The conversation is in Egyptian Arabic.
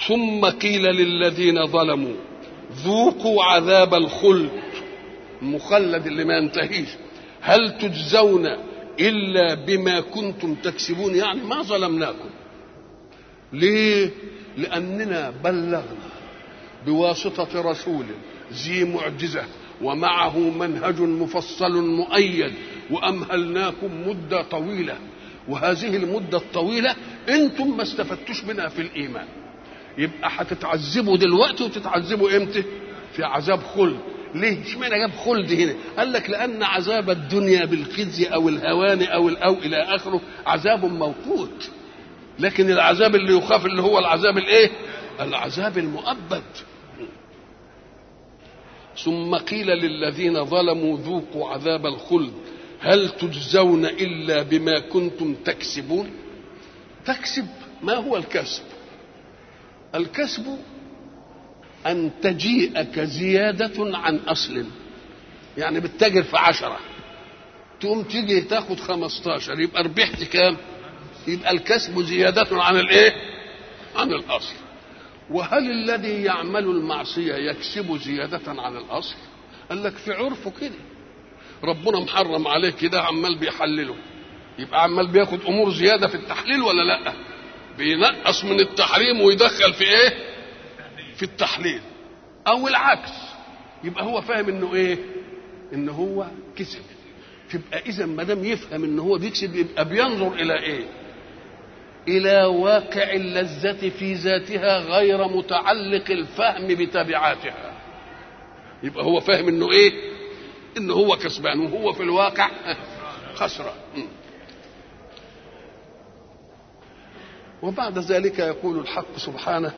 ثم قيل للذين ظلموا ذوقوا عذاب الخلد المخلد اللي ما ينتهيش هل تجزون الا بما كنتم تكسبون يعني ما ظلمناكم ليه لاننا بلغنا بواسطه رسول ذي معجزه ومعه منهج مفصل مؤيد وامهلناكم مده طويله وهذه المده الطويله انتم ما استفدتوش منها في الايمان يبقى هتتعذبوا دلوقتي وتتعذبوا امتى في عذاب خلد ليه اشمعنى جاب خلد هنا قال لك لان عذاب الدنيا بالخزي او الهوان او الاو الى اخره عذاب موقوت لكن العذاب اللي يخاف اللي هو العذاب الايه العذاب المؤبد ثم قيل للذين ظلموا ذوقوا عذاب الخلد هل تجزون الا بما كنتم تكسبون تكسب ما هو الكسب الكسب أن تجيئك زيادة عن أصل يعني بتتاجر في عشرة تقوم تيجي تاخد خمستاشر يبقى ربحت كام يبقى الكسب زيادة عن الايه عن الأصل وهل الذي يعمل المعصية يكسب زيادة عن الأصل قال لك في عرفه كده ربنا محرم عليه كده عمال بيحلله يبقى عمال بياخد أمور زيادة في التحليل ولا لأ بينقص من التحريم ويدخل في ايه في التحليل او العكس يبقى هو فاهم انه ايه ان هو كسب تبقى اذا ما دام يفهم ان هو بيكسب يبقى بينظر الى ايه الى واقع اللذة في ذاتها غير متعلق الفهم بتبعاتها يبقى هو فاهم انه ايه انه هو كسبان وهو في الواقع خسران وبعد ذلك يقول الحق سبحانه